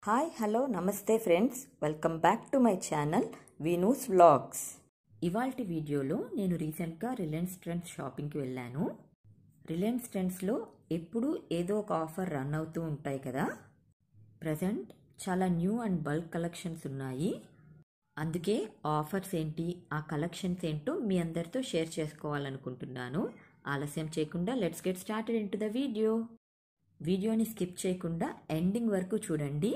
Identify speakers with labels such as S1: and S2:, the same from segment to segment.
S1: hi hello నమస్తే friends welcome back to my channel Veenus vlogs ఇవాల్టి వీడియోలో నేను రీసెంట్గా రిలయన్స్ ట్రెండ్స్ షాపింగ్కి వెళ్ళాను రిలయన్స్ ట్రెండ్స్లో ఎప్పుడు ఏదో ఒక ఆఫర్ రన్ అవుతూ ఉంటాయి కదా ప్రజెంట్ చాలా న్యూ అండ్ బల్క్ కలెక్షన్స్ ఉన్నాయి అందుకే ఆఫర్స్ ఏంటి ఆ కలెక్షన్స్ ఏంటో మీ అందరితో షేర్ చేసుకోవాలనుకుంటున్నాను ఆలస్యం చేయకుండా let's get started into the video వీడియోని స్కిప్ చేయకుండా ఎండింగ్ వరకు చూడండి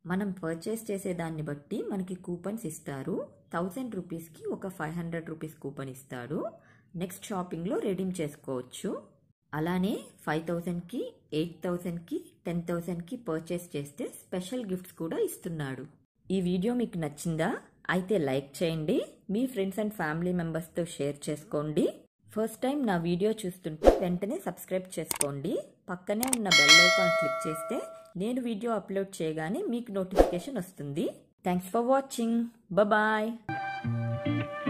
S1: మనం పర్చేస్ చేసే దాన్ని బట్టి మనకి కూపన్స్ ఇస్తారు థౌజండ్ రూపీస్కి ఒక ఫైవ్ హండ్రెడ్ రూపీస్ కూపన్ ఇస్తాడు నెక్స్ట్ షాపింగ్లో రెడీమ్ చేసుకోవచ్చు అలానే ఫైవ్ థౌజండ్కి ఎయిట్ థౌజండ్కి టెన్ థౌజండ్కి పర్చేస్ చేస్తే స్పెషల్ గిఫ్ట్స్ కూడా ఇస్తున్నాడు ఈ వీడియో మీకు నచ్చిందా అయితే లైక్ చేయండి మీ ఫ్రెండ్స్ అండ్ ఫ్యామిలీ మెంబర్స్తో షేర్ చేసుకోండి ఫస్ట్ టైం నా వీడియో చూస్తుంటే వెంటనే సబ్స్క్రైబ్ చేసుకోండి పక్కనే ఉన్న బెల్ ఐకాన్ క్లిక్ చేస్తే నేను వీడియో అప్లోడ్ చేయగానే మీకు నోటిఫికేషన్ వస్తుంది థ్యాంక్స్ ఫర్ వాచింగ్ బాయ్